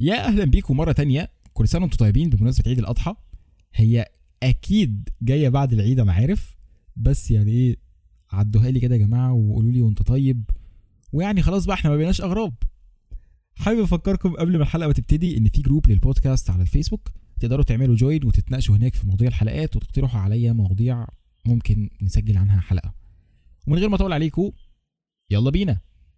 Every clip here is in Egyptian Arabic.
يا اهلا بيكم مره تانية كل سنه وانتم طيبين بمناسبه عيد الاضحى هي اكيد جايه بعد العيد انا عارف بس يعني ايه عدوها لي كده يا جماعه وقولوا لي وانت طيب ويعني خلاص بقى احنا ما بقيناش اغراب حابب افكركم قبل ما الحلقه تبتدي ان في جروب للبودكاست على الفيسبوك تقدروا تعملوا جوين وتتناقشوا هناك في مواضيع الحلقات وتقترحوا عليا مواضيع ممكن نسجل عنها حلقه ومن غير ما اطول عليكم يلا بينا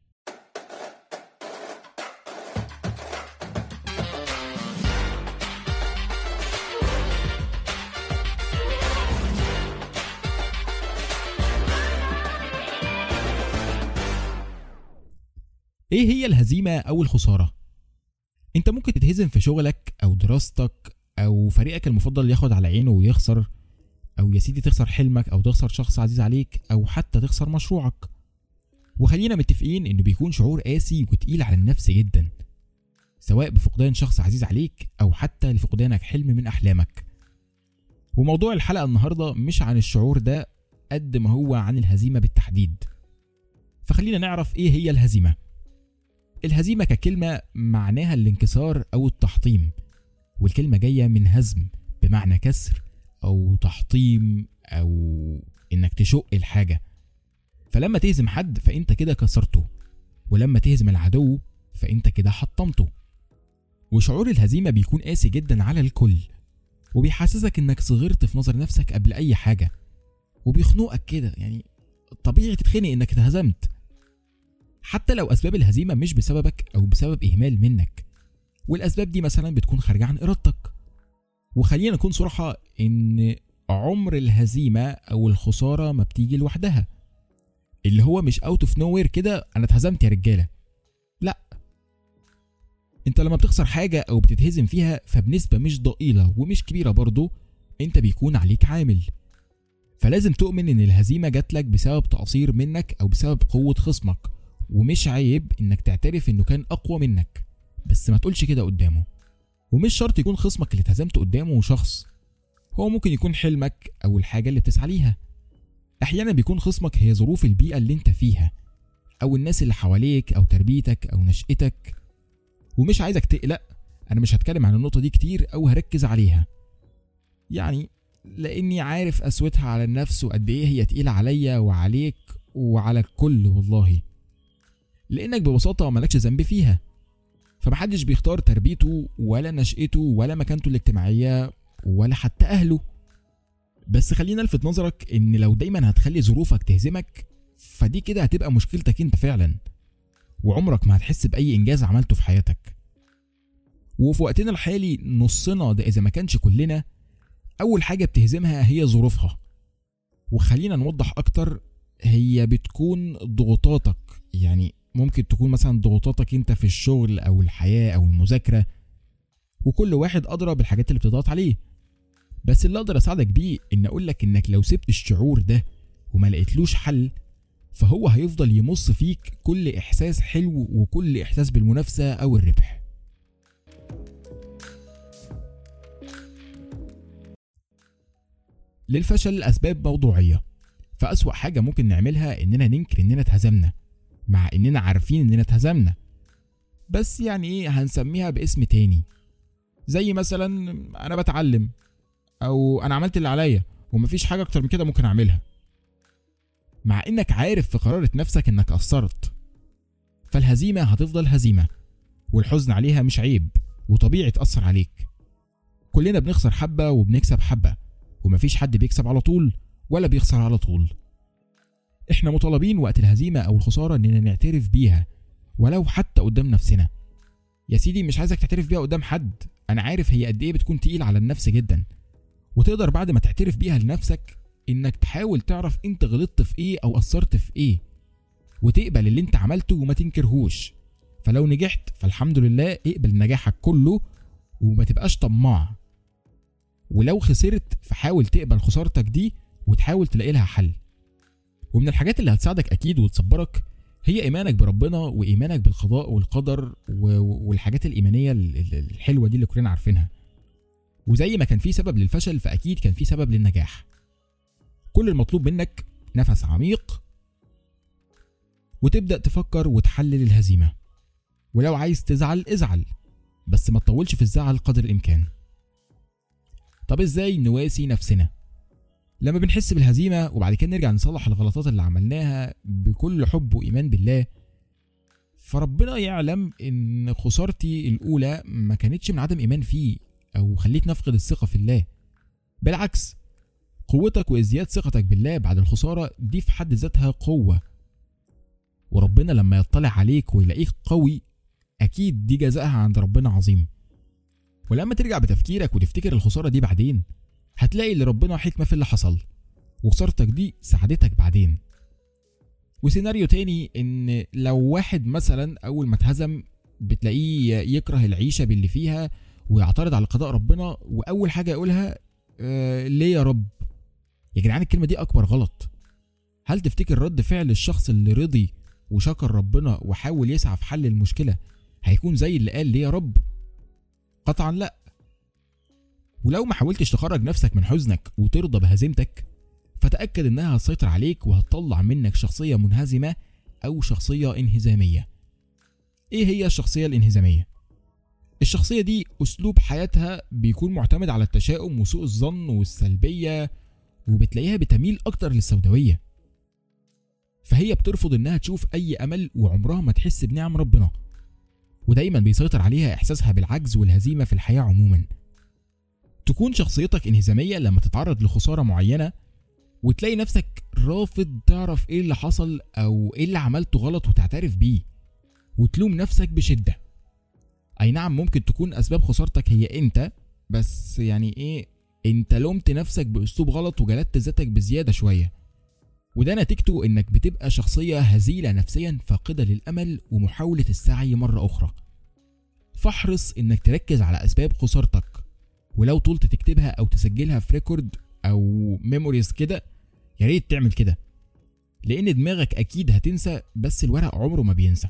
ايه هي الهزيمه او الخساره انت ممكن تتهزم في شغلك او دراستك او فريقك المفضل ياخد على عينه ويخسر او يا سيدي تخسر حلمك او تخسر شخص عزيز عليك او حتى تخسر مشروعك وخلينا متفقين انه بيكون شعور قاسي وتقيل على النفس جدا سواء بفقدان شخص عزيز عليك او حتى لفقدانك حلم من احلامك وموضوع الحلقه النهارده مش عن الشعور ده قد ما هو عن الهزيمه بالتحديد فخلينا نعرف ايه هي الهزيمه الهزيمة ككلمة معناها الانكسار أو التحطيم والكلمة جاية من هزم بمعنى كسر أو تحطيم أو إنك تشق الحاجة فلما تهزم حد فأنت كده كسرته ولما تهزم العدو فأنت كده حطمته وشعور الهزيمة بيكون قاسي جدا على الكل وبيحسسك إنك صغرت في نظر نفسك قبل أي حاجة وبيخنقك كده يعني طبيعي تتخنق إنك اتهزمت حتى لو اسباب الهزيمه مش بسببك او بسبب اهمال منك والاسباب دي مثلا بتكون خارجه عن ارادتك وخلينا نكون صراحه ان عمر الهزيمه او الخساره ما بتيجي لوحدها اللي هو مش اوت اوف نو وير كده انا اتهزمت يا رجاله لا انت لما بتخسر حاجه او بتتهزم فيها فبنسبه مش ضئيله ومش كبيره برضه انت بيكون عليك عامل فلازم تؤمن ان الهزيمه جاتلك بسبب تقصير منك او بسبب قوه خصمك ومش عيب انك تعترف انه كان اقوى منك بس ما تقولش كده قدامه ومش شرط يكون خصمك اللي اتهزمت قدامه شخص هو ممكن يكون حلمك او الحاجه اللي بتسعى ليها احيانا بيكون خصمك هي ظروف البيئه اللي انت فيها او الناس اللي حواليك او تربيتك او نشأتك ومش عايزك تقلق انا مش هتكلم عن النقطه دي كتير او هركز عليها يعني لاني عارف قسوتها على النفس وقد ايه هي تقيله عليا وعليك وعلى الكل والله لانك ببساطه مالكش ذنب فيها فمحدش بيختار تربيته ولا نشأته ولا مكانته الاجتماعيه ولا حتى اهله بس خلينا الفت نظرك ان لو دايما هتخلي ظروفك تهزمك فدي كده هتبقى مشكلتك انت فعلا وعمرك ما هتحس باي انجاز عملته في حياتك وفي وقتنا الحالي نصنا ده اذا ما كانش كلنا اول حاجه بتهزمها هي ظروفها وخلينا نوضح اكتر هي بتكون ضغوطاتك يعني ممكن تكون مثلا ضغوطاتك انت في الشغل او الحياه او المذاكره وكل واحد ادرى بالحاجات اللي بتضغط عليه بس اللي اقدر اساعدك بيه ان اقول لك انك لو سبت الشعور ده وما لقيتلوش حل فهو هيفضل يمص فيك كل احساس حلو وكل احساس بالمنافسه او الربح للفشل اسباب موضوعيه فاسوا حاجه ممكن نعملها اننا ننكر اننا اتهزمنا مع اننا عارفين اننا اتهزمنا بس يعني ايه هنسميها باسم تاني زي مثلا انا بتعلم او انا عملت اللي عليا ومفيش حاجه اكتر من كده ممكن اعملها مع انك عارف في قرارة نفسك انك قصرت فالهزيمة هتفضل هزيمة والحزن عليها مش عيب وطبيعي تأثر عليك كلنا بنخسر حبة وبنكسب حبة ومفيش حد بيكسب على طول ولا بيخسر على طول احنا مطالبين وقت الهزيمة او الخسارة اننا نعترف بيها ولو حتى قدام نفسنا يا سيدي مش عايزك تعترف بيها قدام حد انا عارف هي قد ايه بتكون تقيل على النفس جدا وتقدر بعد ما تعترف بيها لنفسك انك تحاول تعرف انت غلطت في ايه او قصرت في ايه وتقبل اللي انت عملته وما تنكرهوش فلو نجحت فالحمد لله اقبل نجاحك كله وما تبقاش طماع ولو خسرت فحاول تقبل خسارتك دي وتحاول تلاقي لها حل ومن الحاجات اللي هتساعدك اكيد وتصبرك هي ايمانك بربنا وايمانك بالقضاء والقدر و- والحاجات الايمانيه ال- ال- الحلوه دي اللي كلنا عارفينها وزي ما كان في سبب للفشل فاكيد كان في سبب للنجاح كل المطلوب منك نفس عميق وتبدا تفكر وتحلل الهزيمه ولو عايز تزعل ازعل بس ما تطولش في الزعل قدر الامكان طب ازاي نواسي نفسنا لما بنحس بالهزيمه وبعد كده نرجع نصلح الغلطات اللي عملناها بكل حب وايمان بالله فربنا يعلم ان خسارتي الاولى ما كانتش من عدم ايمان فيه او خليتني افقد الثقه في الله بالعكس قوتك وازدياد ثقتك بالله بعد الخساره دي في حد ذاتها قوه وربنا لما يطلع عليك ويلاقيك قوي اكيد دي جزائها عند ربنا عظيم ولما ترجع بتفكيرك وتفتكر الخساره دي بعدين هتلاقي اللي ربنا حكمه في اللي حصل وخسارتك دي ساعدتك بعدين وسيناريو تاني ان لو واحد مثلا اول ما اتهزم بتلاقيه يكره العيشه باللي فيها ويعترض على قضاء ربنا واول حاجه يقولها آه ليه يا رب يا جدعان الكلمه دي اكبر غلط هل تفتكر رد فعل الشخص اللي رضي وشكر ربنا وحاول يسعى في حل المشكله هيكون زي اللي قال ليه يا رب قطعا لا ولو ما حاولتش تخرج نفسك من حزنك وترضى بهزيمتك فتأكد إنها هتسيطر عليك وهتطلع منك شخصية منهزمة أو شخصية انهزامية. إيه هي الشخصية الانهزامية؟ الشخصية دي أسلوب حياتها بيكون معتمد على التشاؤم وسوء الظن والسلبية وبتلاقيها بتميل أكتر للسوداوية. فهي بترفض إنها تشوف أي أمل وعمرها ما تحس بنعم ربنا. ودايما بيسيطر عليها إحساسها بالعجز والهزيمة في الحياة عموما. تكون شخصيتك انهزامية لما تتعرض لخسارة معينة وتلاقي نفسك رافض تعرف ايه اللي حصل او ايه اللي عملته غلط وتعترف بيه وتلوم نفسك بشدة اي نعم ممكن تكون اسباب خسارتك هي انت بس يعني ايه انت لومت نفسك باسلوب غلط وجلدت ذاتك بزيادة شوية وده نتيجته انك بتبقى شخصية هزيلة نفسيا فاقدة للامل ومحاولة السعي مرة اخرى فاحرص انك تركز على اسباب خسارتك ولو طولت تكتبها او تسجلها في ريكورد او ميموريز كده يا ريت تعمل كده لان دماغك اكيد هتنسى بس الورق عمره ما بينسى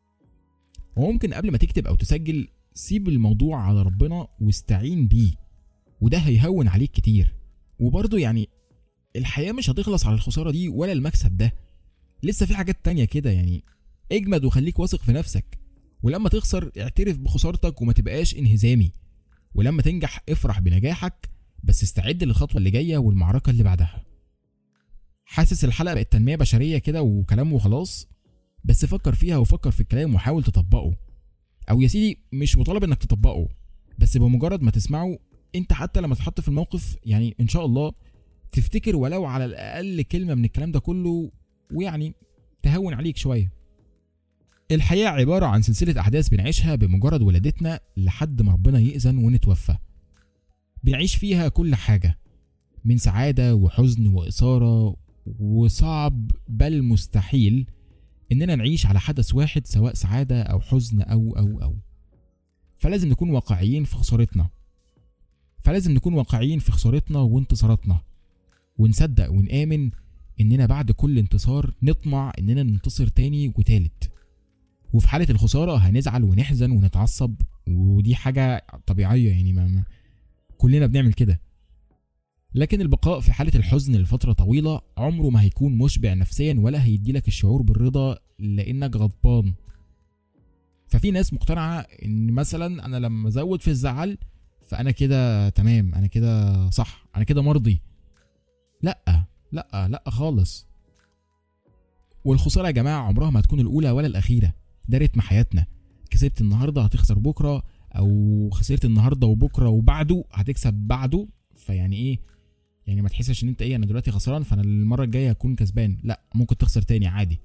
وممكن قبل ما تكتب او تسجل سيب الموضوع على ربنا واستعين بيه وده هيهون عليك كتير وبرضه يعني الحياة مش هتخلص على الخسارة دي ولا المكسب ده لسه في حاجات تانية كده يعني اجمد وخليك واثق في نفسك ولما تخسر اعترف بخسارتك وما تبقاش انهزامي ولما تنجح افرح بنجاحك بس استعد للخطوة اللي جاية والمعركة اللي بعدها حاسس الحلقة بقت تنمية بشرية كده وكلام وخلاص بس فكر فيها وفكر في الكلام وحاول تطبقه او يا سيدي مش مطالب انك تطبقه بس بمجرد ما تسمعه انت حتى لما تتحط في الموقف يعني ان شاء الله تفتكر ولو على الاقل كلمة من الكلام ده كله ويعني تهون عليك شوية الحياة عبارة عن سلسلة أحداث بنعيشها بمجرد ولادتنا لحد ما ربنا يأذن ونتوفى بنعيش فيها كل حاجة من سعادة وحزن وإثارة وصعب بل مستحيل إننا نعيش على حدث واحد سواء سعادة أو حزن أو أو أو فلازم نكون واقعيين في خسارتنا فلازم نكون واقعيين في خسارتنا وانتصاراتنا ونصدق ونآمن إننا بعد كل انتصار نطمع إننا ننتصر تاني وتالت وفي حالة الخسارة هنزعل ونحزن ونتعصب ودي حاجة طبيعية يعني ما, ما كلنا بنعمل كده لكن البقاء في حالة الحزن لفترة طويلة عمره ما هيكون مشبع نفسيا ولا هيديلك الشعور بالرضا لأنك غضبان ففي ناس مقتنعة إن مثلا أنا لما أزود في الزعل فأنا كده تمام أنا كده صح أنا كده مرضي لأ لأ لأ خالص والخسارة يا جماعة عمرها ما هتكون الأولى ولا الأخيرة ده رتم حياتنا كسبت النهاردة هتخسر بكرة أو خسرت النهاردة وبكرة وبعده هتكسب بعده فيعني إيه يعني ما تحسش ان انت ايه انا دلوقتي خسران فانا المره الجايه هكون كسبان لا ممكن تخسر تاني عادي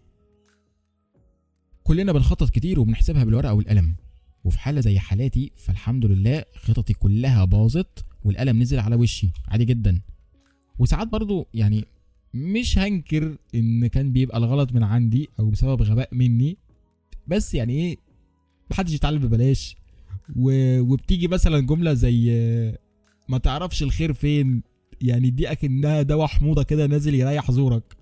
كلنا بنخطط كتير وبنحسبها بالورقه والقلم وفي حاله زي حالاتي فالحمد لله خططي كلها باظت والقلم نزل على وشي عادي جدا وساعات برضو يعني مش هنكر ان كان بيبقى الغلط من عندي او بسبب غباء مني بس يعني ايه محدش يتعلم ببلاش و... وبتيجي مثلا جمله زي ما تعرفش الخير فين يعني دي اكنها دواء حموضه كده نازل يريح زورك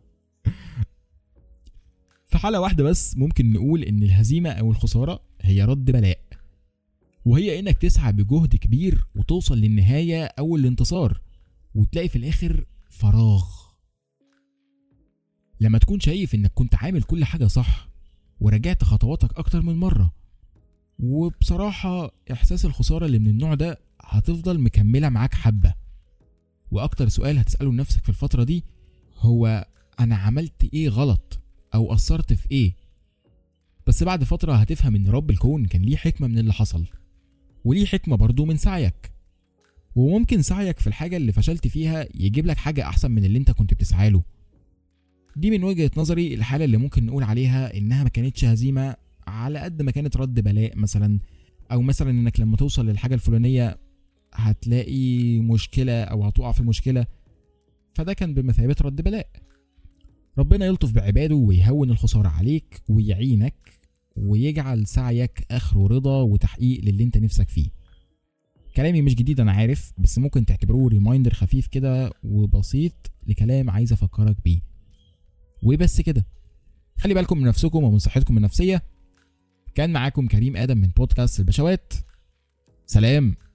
في حالة واحدة بس ممكن نقول إن الهزيمة أو الخسارة هي رد بلاء وهي إنك تسعى بجهد كبير وتوصل للنهاية أو الانتصار وتلاقي في الآخر فراغ لما تكون شايف إنك كنت عامل كل حاجة صح وراجعت خطواتك أكتر من مرة وبصراحة إحساس الخسارة اللي من النوع ده هتفضل مكملة معاك حبة وأكتر سؤال هتسأله لنفسك في الفترة دي هو أنا عملت إيه غلط أو قصرت في إيه بس بعد فترة هتفهم إن رب الكون كان ليه حكمة من اللي حصل وليه حكمة برضو من سعيك وممكن سعيك في الحاجة اللي فشلت فيها يجيب لك حاجة أحسن من اللي أنت كنت بتسعى له دي من وجهة نظري الحالة اللي ممكن نقول عليها إنها ما كانتش هزيمة على قد ما كانت رد بلاء مثلا أو مثلا إنك لما توصل للحاجة الفلانية هتلاقي مشكلة أو هتقع في مشكلة فده كان بمثابة رد بلاء ربنا يلطف بعباده ويهون الخسارة عليك ويعينك ويجعل سعيك آخره رضا وتحقيق للي انت نفسك فيه كلامي مش جديد انا عارف بس ممكن تعتبروه ريمايندر خفيف كده وبسيط لكلام عايز افكرك بيه وبس كده خلي بالكم من نفسكم ومن صحتكم النفسيه كان معاكم كريم ادم من بودكاست البشوات سلام